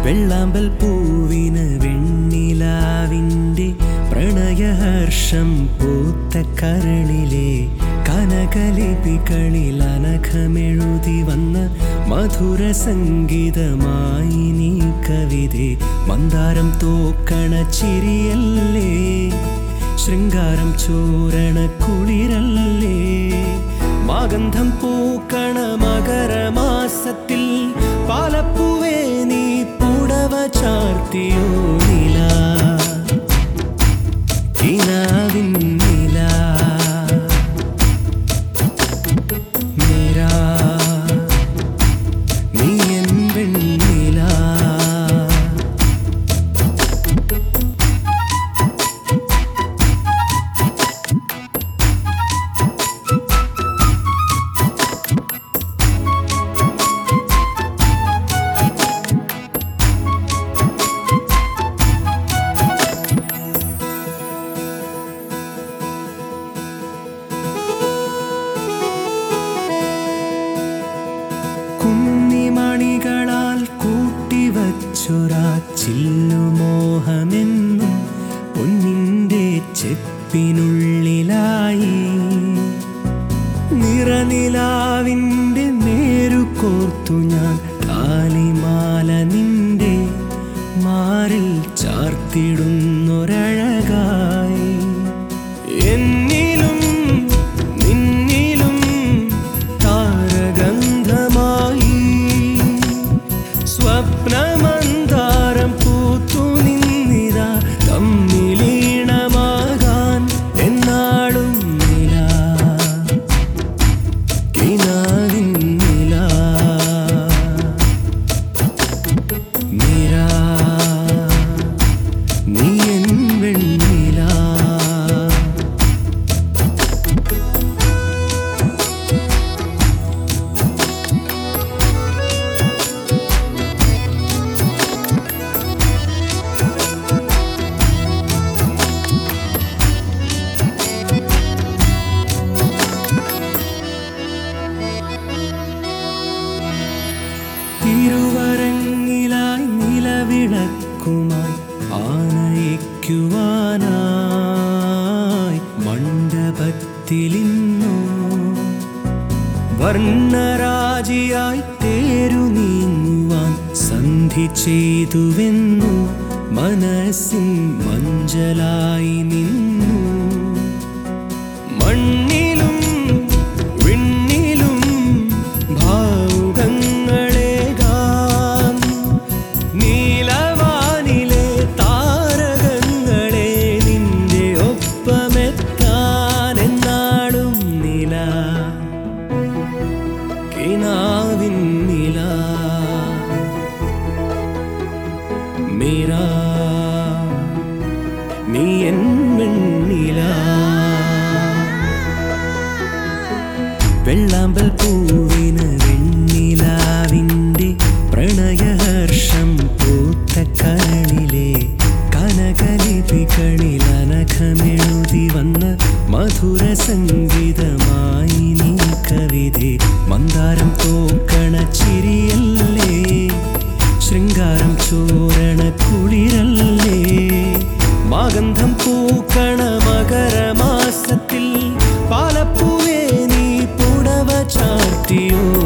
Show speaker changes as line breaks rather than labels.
വെള്ളാമ്പൽ പൂവിന് വെണ്ണിലാവിൻ്റെ പ്രണയഹർഷം പൂത്ത കരളിലെ കനകലിപികളിൽ അനഘമെഴുതി വന്ന മധുര സംഗീതമായി നീ കവിതേ മന്ദാരം തോക്കണ ചിരിയല്ലേ ശൃംഗാരം ചോരണ കുളിരല്ലേ മാഗന്ധം പൂക്കണ മകരമാസത്തിൽ പാലപ്പൂവേ നീ പുടവ ചാർത്തിയോ നില കിനാവിൻ നില മീരാ നീ എൻ വെണ്ണില കുന്നിമണികളാൽ കൂട്ടിവച്ചൊരാ ചില്ലുമോഹമെന്നും പൊന്നിൻ്റെ ചെപ്പിനുള്ളിലായി നിറനിലാവിൻ്റെ നേരു കോർത്തു ഞാൻ താലിമാല നിന്റെ മാറിൽ ചാർത്തിടുന്നൊരഴകായി എന്നിലും നിന്നിലും താരഗന്ധമായി സ്വപ്നമന്താരം പൂത്തു നിന്നിതാ തമ്മിലീണമാകാൻ എന്നാളും നില കിനാവിൻ നില മീരാ നീ എൻ വെണ്ണില തിരുവരങ്ങിലായി നിലവിളക്കുമായി ആനയിക്കുവാനായി മണ്ഡപത്തിലിന്നു വർണ്ണരാജിയായി തേരു നീങ്ങുവാൻ സന്ധി ചെയ്തുവെന്നു മനസ്സിൻ മഞ്ചലായി നിന്നു മണ്ണിലും വിണ്ണിലും ഭാവുകങ്ങളേകാം നീലവാനിലെ താരകങ്ങളെ നിന്റെ ഒപ്പമെത്താൻ എന്നാളും നില കിനാവിൻ നില മീരാ നീ എൻ വെണ്ണില വെള്ളാമ്പൽ പൂവിന് വെണ്ണിലാവിൻ്റെ പ്രണയഹർഷം പൂത്ത കരളിലെ കനകലിപികളിൽ അനഘമെഴുതി വന്ന മധുര സംഗീതമായി നീ കവിതേ മന്ദാരം തോക്കണ ചിരിയല്ലേ ശൃംഗാരം ചോരണ കുളിരല്ലേ മാഗന്ധം പൂക്കണ മകരമാസത്തിൽ പാലപ്പൂവേ നീ പുടവ ചാർത്തിയോ